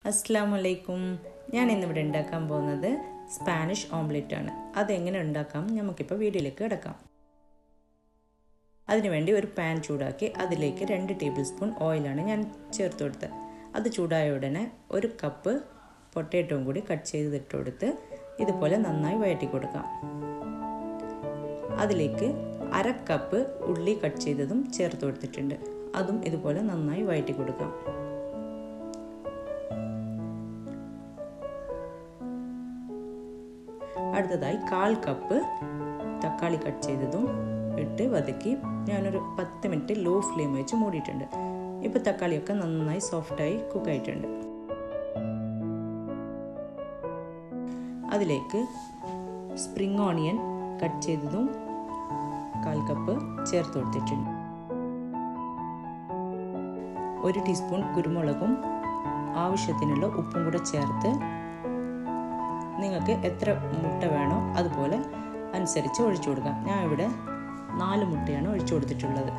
അസ്സാം വലൈക്കും ഞാൻ ഇന്നിവിടെ ഉണ്ടാക്കാൻ പോകുന്നത് സ്പാനിഷ് ഓംലെറ്റ് ആണ് അതെങ്ങനെ ഉണ്ടാക്കാം നമുക്കിപ്പോൾ വീഡിയോയിലേക്ക് കിടക്കാം അതിനുവേണ്ടി ഒരു പാൻ ചൂടാക്കി അതിലേക്ക് രണ്ട് ടേബിൾ സ്പൂൺ ഓയിലാണ് ഞാൻ ചേർത്ത് കൊടുത്തത് അത് ചൂടായ ഉടനെ ഒരു കപ്പ് പൊട്ടേറ്റവും കൂടി കട്ട് ചെയ്തിട്ട് കൊടുത്ത് ഇതുപോലെ നന്നായി വഴറ്റി കൊടുക്കാം അതിലേക്ക് അര കപ്പ് ഉള്ളി കട്ട് ചെയ്തതും ചേർത്ത് കൊടുത്തിട്ടുണ്ട് അതും ഇതുപോലെ നന്നായി വഴറ്റി കൊടുക്കാം അടുത്തതായി കാൽ കപ്പ് തക്കാളി കട്ട് ചെയ്തതും ഇട്ട് വതക്കി ഞാനൊരു പത്ത് മിനിറ്റ് ലോ ഫ്ലെയിം വെച്ച് മൂടിയിട്ടുണ്ട് ഇപ്പോൾ തക്കാളിയൊക്കെ നന്നായി സോഫ്റ്റായി കുക്കായിട്ടുണ്ട് അതിലേക്ക് സ്പ്രിംഗ് ഓണിയൻ കട്ട് ചെയ്തതും കാൽ കപ്പ് ചേർത്ത് കൊടുത്തിട്ടുണ്ട് ഒരു ടീസ്പൂൺ കുരുമുളകും ആവശ്യത്തിനുള്ള ഉപ്പും കൂടെ ചേർത്ത് നിങ്ങൾക്ക് എത്ര മുട്ട വേണോ അതുപോലെ അനുസരിച്ച് ഒഴിച്ചു കൊടുക്കാം ഞാൻ ഇവിടെ നാല് മുട്ടയാണ് ഒഴിച്ചു കൊടുത്തിട്ടുള്ളത്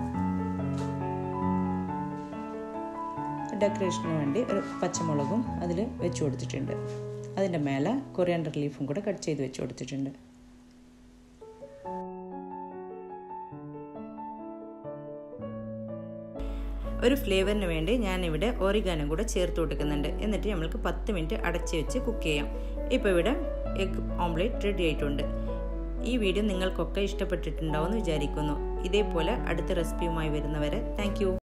ഡെക്കറേഷന് വേണ്ടി ഒരു പച്ചമുളകും അതിൽ വെച്ച് കൊടുത്തിട്ടുണ്ട് അതിൻ്റെ മേലെ കൊറിയാണ്ടർ ലീഫും കൂടെ കട്ട് ചെയ്ത് വെച്ച് കൊടുത്തിട്ടുണ്ട് ഒരു ഫ്ലേവറിന് വേണ്ടി ഞാനിവിടെ ഓറിഗാനും കൂടെ ചേർത്ത് കൊടുക്കുന്നുണ്ട് എന്നിട്ട് നമ്മൾക്ക് പത്ത് മിനിറ്റ് അടച്ച് വെച്ച് കുക്ക് ചെയ്യാം ഇപ്പോൾ ഇവിടെ എഗ് ഓംലേറ്റ് റെഡി ആയിട്ടുണ്ട് ഈ വീഡിയോ നിങ്ങൾക്കൊക്കെ ഇഷ്ടപ്പെട്ടിട്ടുണ്ടാവുമെന്ന് വിചാരിക്കുന്നു ഇതേപോലെ അടുത്ത റെസിപ്പിയുമായി വരുന്നവരെ താങ്ക്